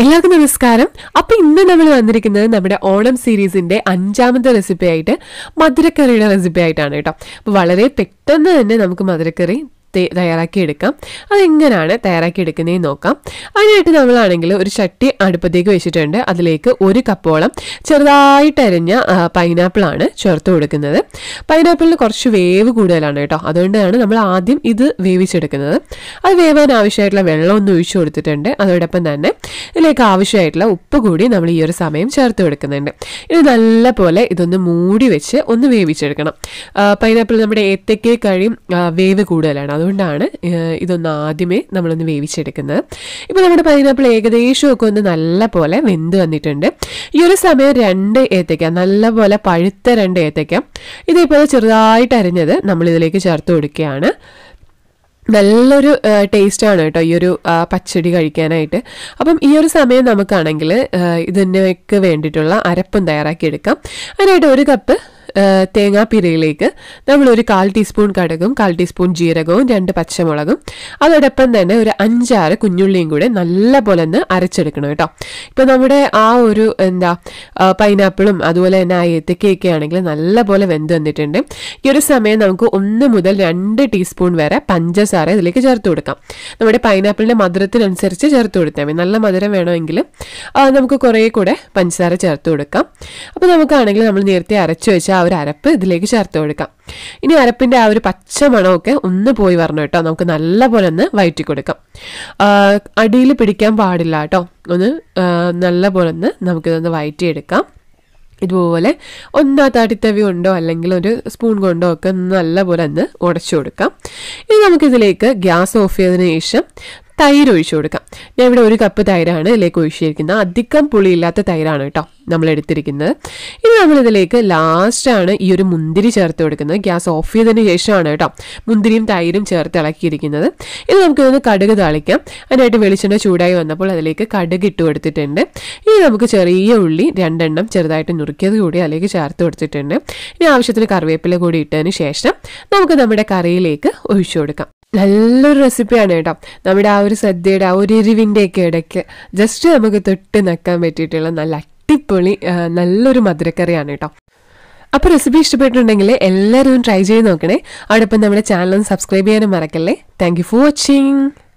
എല്ലാവർക്കും നമസ്കാരം അപ്പൊ ഇന്ന് നമ്മൾ വന്നിരിക്കുന്നത് നമ്മുടെ ഓണം സീരീസിന്റെ അഞ്ചാമത്തെ റെസിപ്പി ആയിട്ട് മധുരക്കറിയുടെ റെസിപ്പി ആയിട്ടാണ് കേട്ടോ അപ്പൊ വളരെ പെട്ടെന്ന് തന്നെ നമുക്ക് മധുരക്കറി തേ- തയ്യാറാക്കിയെടുക്കാം അതെങ്ങനെയാണ് തയ്യാറാക്കിയെടുക്കുന്നതെന്ന് നോക്കാം അതിനായിട്ട് നമ്മളാണെങ്കിൽ ഒരു ചട്ടി അടുപ്പത്തേക്ക് വെച്ചിട്ടുണ്ട് അതിലേക്ക് ഒരു കപ്പോളം ചെറുതായിട്ട് അരിഞ്ഞ പൈനാപ്പിൾ ആണ് ചേർത്ത് കൊടുക്കുന്നത് പൈനാപ്പിളിന് കുറച്ച് വേവ് കൂടുതലാണ് കേട്ടോ അതുകൊണ്ടാണ് നമ്മൾ ആദ്യം ഇത് വേവിച്ചെടുക്കുന്നത് അത് വേവാൻ ആവശ്യമായിട്ടുള്ള വെള്ളം ഒന്ന് ഒഴിച്ചു കൊടുത്തിട്ടുണ്ട് അതോടൊപ്പം തന്നെ ഇതിലേക്ക് ആവശ്യമായിട്ടുള്ള ഉപ്പ് കൂടി നമ്മൾ ഈ ഒരു സമയം ചേർത്ത് കൊടുക്കുന്നുണ്ട് ഇത് നല്ല പോലെ ഇതൊന്ന് മൂടി വെച്ച് ഒന്ന് വേവിച്ചെടുക്കണം പൈനാപ്പിൾ നമ്മുടെ ഏത്തയ്ക്ക് കഴിയും വേവ് കൂടുതലാണ് അതുകൊണ്ടാണ് ആ, ഇതൊന്ന് ആദ്യമേ നമ്മളൊന്ന് വേവിച്ചെടുക്കുന്നത് ഇപ്പോൾ നമ്മുടെ പൈനാപ്പിൾ ഏകദേശം ഒക്കെ ഒന്ന് നല്ല പോലെ വെന്ത് വന്നിട്ടുണ്ട് ഈ ഒരു സമയം രണ്ട് ഏത്തയ്ക്ക നല്ല പോലെ പഴുത്ത രണ്ട് ഏത്തയ്ക്ക ഇതിപ്പോൾ ചെറുതായിട്ട് അരിഞ്ഞത് നമ്മൾ ഇതിലേക്ക് ചേർത്ത് കൊടുക്കുകയാണ് നല്ലൊരു ടേസ്റ്റ് ആണ് കേട്ടോ ഈ ഒരു ആ, പച്ചടി കഴിക്കാനായിട്ട് അപ്പം ഈ ഒരു സമയം നമുക്കാണെങ്കിൽ ഇതിനൊക്കെ വേണ്ടിയിട്ടുള്ള അരപ്പും തയ്യാറാക്കിയെടുക്കാം അതിനായിട്ട് ഒരു കപ്പ് ആ, തേങ്ങാപ്പിരയിലേക്ക് നമ്മൾ ഒരു കാൽ ടീസ്പൂൺ കടുകും കാൽ ടീസ്പൂൺ ജീരകവും രണ്ട് പച്ചമുളകും അതോടൊപ്പം തന്നെ ഒരു അഞ്ചാറ് കുഞ്ഞുള്ളിയും കൂടെ നല്ല പോലെ ഒന്ന് അരച്ചെടുക്കണം കേട്ടോ ഇപ്പം നമ്മുടെ ആ ഒരു എന്താ ആ, പൈനാപ്പിളും അതുപോലെ തന്നെ ആ ഏത്തക്കയൊക്കെ ആണെങ്കിൽ നല്ല പോലെ വെന്ത് വന്നിട്ടുണ്ട് ഈ ഒരു സമയം നമുക്ക് ഒന്ന് മുതൽ രണ്ട് ടീസ്പൂൺ വരെ പഞ്ചസാര ഇതിലേക്ക് ചേർത്ത് കൊടുക്കാം നമ്മുടെ പൈനാപ്പിളിൻ്റെ മധുരത്തിനനുസരിച്ച് ചേർത്ത് കൊടുത്താൽ മതി നല്ല മധുരം വേണമെങ്കിൽ ആ, നമുക്ക് കുറേ കൂടെ പഞ്ചസാര ചേർത്ത് കൊടുക്കാം അപ്പോൾ നമുക്കാണെങ്കിൽ നമ്മൾ നേരത്തെ അരച്ചു വെച്ച ആ ഒരു അരപ്പ് ഇതിലേക്ക് ചേർത്ത് കൊടുക്കാം ഇനി അരപ്പിൻ്റെ ആ ഒരു പച്ച മണമൊക്കെ ഒന്ന് പോയി വരണം കേട്ടോ നമുക്ക് നല്ല പോലെ ഒന്ന് വയറ്റി കൊടുക്കാം അടിയിൽ പിടിക്കാൻ പാടില്ല കേട്ടോ ഒന്ന് ആ, നല്ല പോലെ ഒന്ന് നമുക്കിതൊന്ന് വയറ്റിയെടുക്കാം ഇതുപോലെ ഒന്നാ തടിത്തവി കൊണ്ടോ അല്ലെങ്കിൽ ഒരു സ്പൂൺ കൊണ്ടോ ഒക്കെ ഒന്ന് നല്ലപോലെ ഒന്ന് ഉടച്ചു കൊടുക്കാം ഇനി നമുക്കിതിലേക്ക് ഗ്യാസ് ഓഫ് ചെയ്തതിന് ശേഷം തൈര് ഒഴിച്ചു കൊടുക്കാം ഞാൻ ഇവിടെ ഒരു കപ്പ് തൈരാണ് ഇതിലേക്ക് ഒഴിച്ചിരിക്കുന്നത് അധികം പുളിയില്ലാത്ത തൈരാണ് കേട്ടോ നമ്മൾ എടുത്തിരിക്കുന്നത് ഇനി നമ്മളിതിലേക്ക് ലാസ്റ്റാണ് ഈ ഒരു മുന്തിരി ചേർത്ത് കൊടുക്കുന്നത് ഗ്യാസ് ഓഫ് ചെയ്തതിന് ശേഷമാണ് കേട്ടോ മുന്തിരിയും തൈരും ചേർത്ത് ഇളക്കിയിരിക്കുന്നത് ഇനി നമുക്കിതൊന്ന് കടുക് താളിക്കാം അതിനായിട്ട് വെളിച്ചെണ്ണ ചൂടായി വന്നപ്പോൾ അതിലേക്ക് കടുക് ഇട്ട് കൊടുത്തിട്ടുണ്ട് ഇനി നമുക്ക് ചെറിയ ഉള്ളി രണ്ടെണ്ണം ചെറുതായിട്ട് നുറുക്കിയത് കൂടി അതിലേക്ക് ചേർത്ത് കൊടുത്തിട്ടുണ്ട് ഇനി ആവശ്യത്തിന് കറിവേപ്പില കൂടി ഇട്ടതിന് ശേഷം നമുക്ക് നമ്മുടെ കറിയിലേക്ക് ഒഴിച്ചു കൊടുക്കാം നല്ലൊരു റെസിപ്പിയാണ് കേട്ടോ നമ്മുടെ ആ ഒരു സദ്യയുടെ ആ ഒരു എരിവിൻ്റെ ഒക്കെ ഇടയ്ക്ക് ജസ്റ്റ് നമുക്ക് തൊട്ട് നക്കാൻ പറ്റിയിട്ടുള്ള നല്ല അടിപൊളി ആ, നല്ലൊരു മധുരക്കറിയാണ് കേട്ടോ അപ്പോൾ റെസിപ്പി ഇഷ്ടപ്പെട്ടിട്ടുണ്ടെങ്കിൽ എല്ലാവരും ട്രൈ ചെയ്ത് നോക്കണേ അതോടൊപ്പം നമ്മുടെ ചാനൽ സബ്സ്ക്രൈബ് ചെയ്യാനും മറക്കല്ലേ താങ്ക് യു ഫോർ വാച്ചിങ്